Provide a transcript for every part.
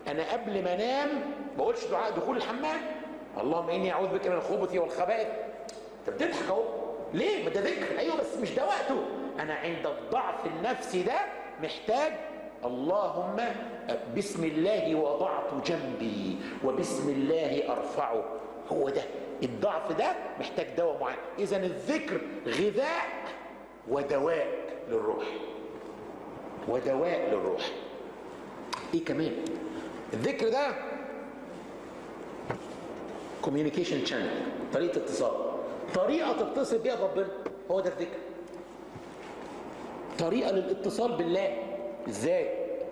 انا قبل ما انام ما بقولش دعاء دخول الحمام اللهم اني اعوذ بك من الخبث والخبائث انت بتضحك اهو ليه ما ده ذكر ايوه بس مش ده وقته انا عند الضعف النفسي ده محتاج اللهم بسم الله وضعت جنبي وبسم الله ارفعه هو ده الضعف ده محتاج دواء معين اذا الذكر غذاء ودواء للروح ودواء للروح ايه كمان الذكر ده كوميونيكيشن شانل طريقه اتصال طريقه تتصل بيها بربنا هو ده الذكر طريقه للاتصال بالله ازاي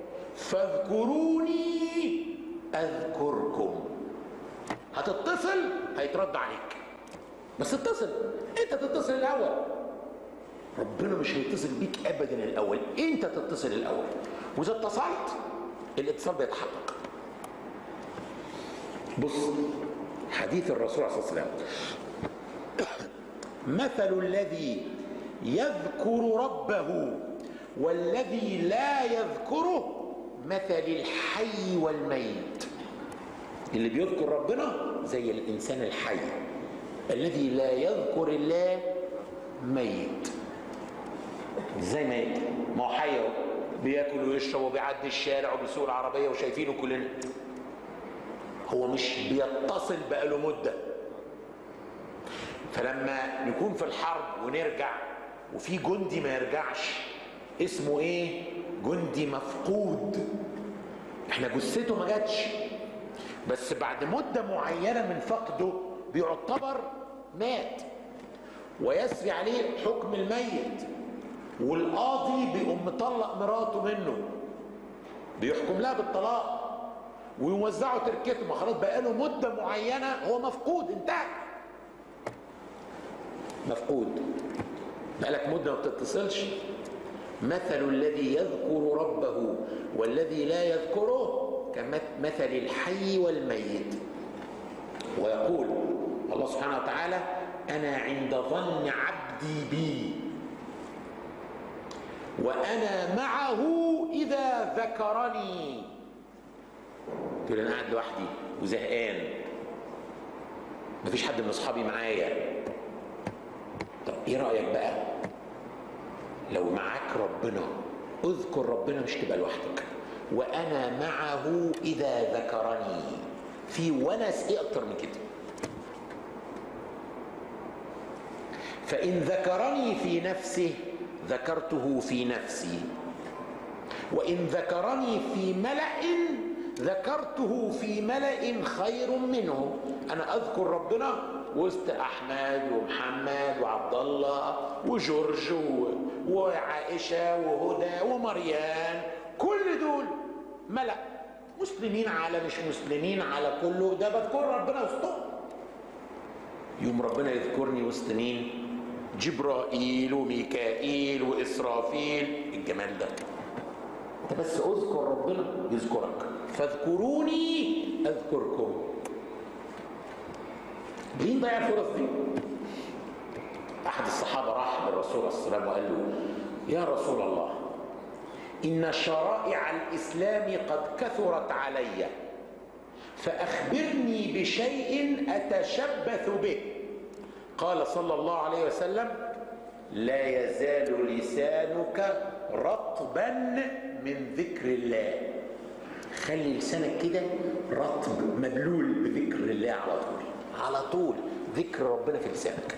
فاذكروني اذكركم هتتصل هيترد عليك بس اتصل انت تتصل الاول ربنا مش هيتصل بيك ابدا الاول انت تتصل الاول واذا اتصلت الاتصال بيتحقق بص حديث الرسول صلى الله عليه وسلم مثل الذي يذكر ربه والذي لا يذكره مثل الحي والميت اللي بيذكر ربنا زي الانسان الحي الذي لا يذكر الله ميت ازاي ميت ما هو حي اهو بياكل ويشرب وبيعدي الشارع وبيسوق العربيه وشايفينه كلنا هو مش بيتصل بقاله مده فلما نكون في الحرب ونرجع وفي جندي ما يرجعش اسمه ايه جندي مفقود احنا جثته ما جاتش بس بعد مده معينه من فقده بيعتبر مات ويسري عليه حكم الميت والقاضي بيقوم مطلق مراته منه بيحكم لها بالطلاق ويوزعوا تركته ما خلاص بقى له مده معينه هو مفقود انتهى مفقود بقالك مده ما بتتصلش مثل الذي يذكر ربه والذي لا يذكره كمثل الحي والميت ويقول الله سبحانه وتعالى انا عند ظن عبدي بي وانا معه اذا ذكرني تقول انا قاعد لوحدي وزهقان مفيش حد من اصحابي معايا طب ايه رايك بقى لو معاك ربنا اذكر ربنا مش تبقى لوحدك وانا معه اذا ذكرني في ونس ايه اكتر من كده فان ذكرني في نفسه ذكرته في نفسي وان ذكرني في ملأ ذكرته في ملأ خير منه انا اذكر ربنا وسط احمد ومحمد وعبد الله وجورج وعائشه وهدى ومريان كل دول ملأ مسلمين على مش مسلمين على كله ده بذكر ربنا وسطهم يوم ربنا يذكرني وسط مين جبرائيل وميكائيل واسرافيل الجمال ده انت بس اذكر ربنا يذكرك فاذكروني اذكركم ليه ضيع الفرص دي احد الصحابه راح للرسول صلى الله عليه وسلم وقال له يا رسول الله ان شرائع الاسلام قد كثرت علي فاخبرني بشيء اتشبث به قال صلى الله عليه وسلم لا يزال لسانك رطبا من ذكر الله خلي لسانك كده رطب مبلول بذكر الله على طول على طول ذكر ربنا في لسانك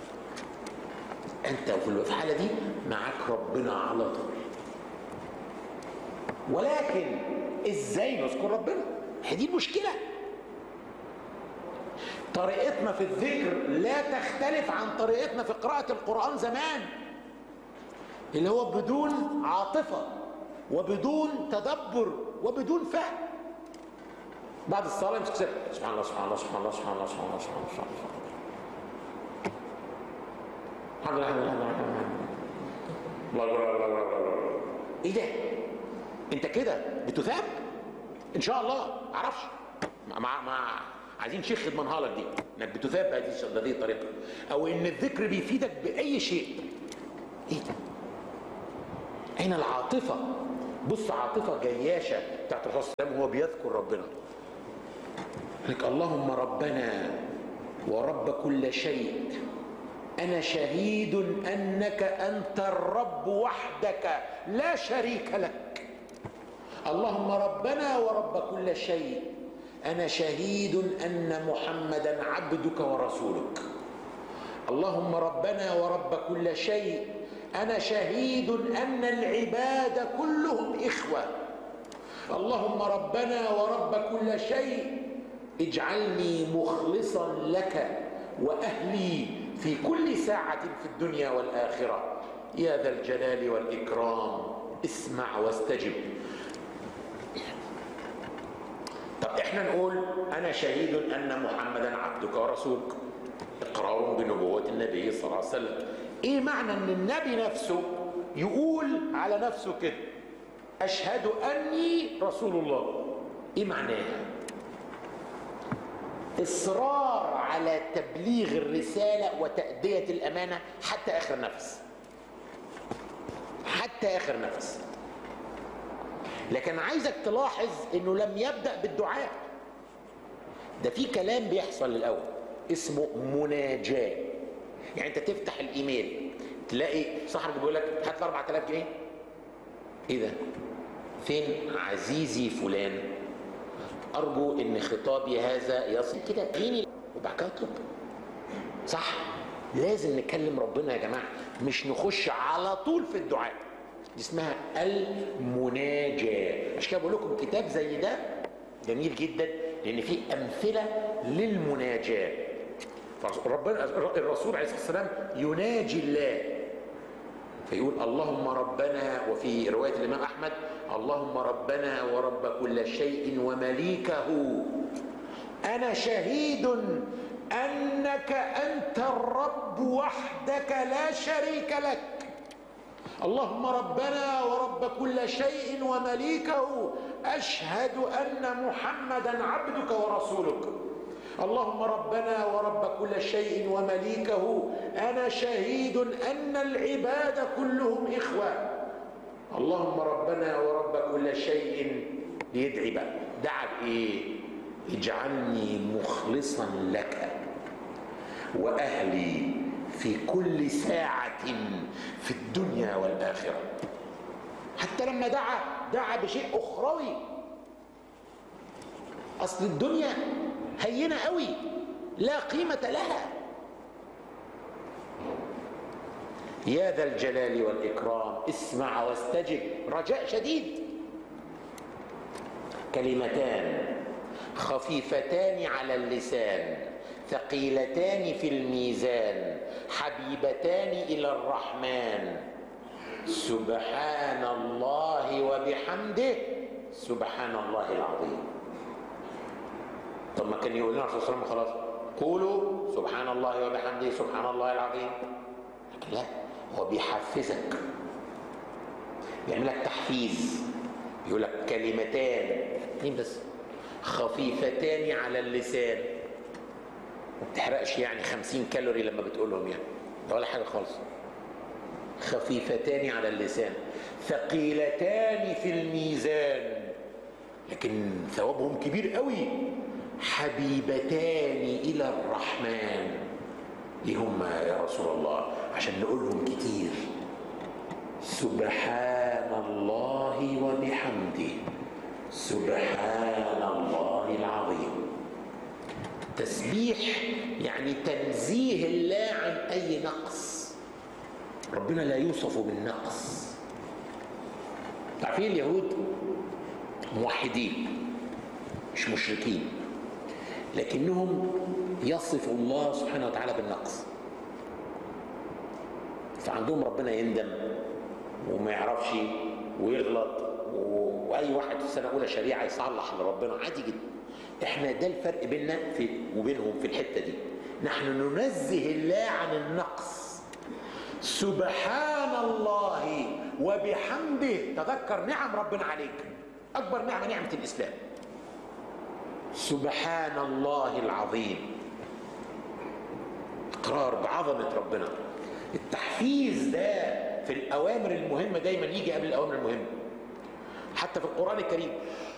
انت في الحاله دي معاك ربنا على طول ولكن ازاي نذكر ربنا هي دي المشكله طريقتنا في الذكر لا تختلف عن طريقتنا في قراءة القرآن زمان اللي هو بدون عاطفة وبدون تدبر وبدون فهم بعد الصلاة يمسك سر سبحان الله سبحان الله سبحان الله سبحان الله سبحان الله سبحان الله سبحان الله الحمد لله الحمد لله الحمد لله الله أكبر الله أكبر الله أكبر ايه ده؟ انت كده بتثاب؟ ان شاء الله معرفش مع مع عايزين شيخ يضمنها لك دي انك بتثاب بهذه بهذه الطريقه او ان الذكر بيفيدك باي شيء ايه ده؟ اين العاطفه؟ بص عاطفه جياشه بتاعت الرسول صلى الله عليه وسلم وهو بيذكر ربنا لك اللهم ربنا ورب كل شيء انا شهيد انك انت الرب وحدك لا شريك لك اللهم ربنا ورب كل شيء انا شهيد ان محمدا عبدك ورسولك اللهم ربنا ورب كل شيء انا شهيد ان العباد كلهم اخوه اللهم ربنا ورب كل شيء اجعلني مخلصا لك واهلي في كل ساعه في الدنيا والاخره يا ذا الجلال والاكرام اسمع واستجب طب احنا نقول انا شهيد ان محمدا عبدك ورسولك اقرار بنبوه النبي صلى الله عليه وسلم ايه معنى ان النبي نفسه يقول على نفسه كده اشهد اني رسول الله ايه معناها اصرار على تبليغ الرساله وتاديه الامانه حتى اخر نفس حتى اخر نفس لكن عايزك تلاحظ انه لم يبدا بالدعاء ده في كلام بيحصل الاول اسمه مناجاه يعني انت تفتح الايميل تلاقي صاحبك بيقول لك هات لي 4000 جنيه ايه ده فين عزيزي فلان ارجو ان خطابي هذا يصل كده اديني وبعد كده اطلب صح لازم نكلم ربنا يا جماعه مش نخش على طول في الدعاء دي اسمها المناجاه عشان كده بقول لكم كتاب زي ده جميل جدا لان فيه امثله للمناجاه فربنا الرسول عليه الصلاه والسلام يناجي الله فيقول اللهم ربنا وفي روايه الامام احمد اللهم ربنا ورب كل شيء ومليكه انا شهيد انك انت الرب وحدك لا شريك لك اللهم ربنا ورب كل شيء ومليكه اشهد ان محمدا عبدك ورسولك اللهم ربنا ورب كل شيء ومليكه انا شهيد ان العباد كلهم اخوه اللهم ربنا ورب كل شيء يدعي بقى دعا بايه اجعلني مخلصا لك واهلي في كل ساعه في الدنيا والاخره حتى لما دعا دعا بشيء اخروي اصل الدنيا هينه قوي لا قيمه لها يا ذا الجلال والاكرام اسمع واستجب رجاء شديد كلمتان خفيفتان على اللسان ثقيلتان في الميزان حبيبتان الى الرحمن سبحان الله وبحمده سبحان الله العظيم طب ما كان يقول لنا الرسول صلى الله عليه وسلم خلاص قولوا سبحان الله وبحمده سبحان الله العظيم لكن لا هو بيحفزك بيعمل لك تحفيز يقول لك كلمتان اثنين بس خفيفتان على اللسان ما بتحرقش يعني خمسين كالوري لما بتقولهم يعني ده ولا حاجة خالص خفيفتان على اللسان ثقيلتان في الميزان لكن ثوابهم كبير قوي حبيبتان إلى الرحمن ايه هم يا رسول الله عشان نقولهم كتير سبحان الله وبحمده سبحان الله العظيم تسبيح يعني تنزيه الله عن اي نقص ربنا لا يوصف بالنقص عارفين اليهود موحدين مش مشركين لكنهم يصف الله سبحانه وتعالى بالنقص فعندهم ربنا يندم وما يعرفش ويغلط واي واحد في سنه اولى شريعه يصلح لربنا عادي جدا احنا ده الفرق بيننا في وبينهم في الحته دي نحن ننزه الله عن النقص سبحان الله وبحمده تذكر نعم ربنا عليك اكبر نعمه نعمه الاسلام سبحان الله العظيم اقرار بعظمه ربنا التحفيز ده في الاوامر المهمه دايما يجي قبل الاوامر المهمه حتى في القران الكريم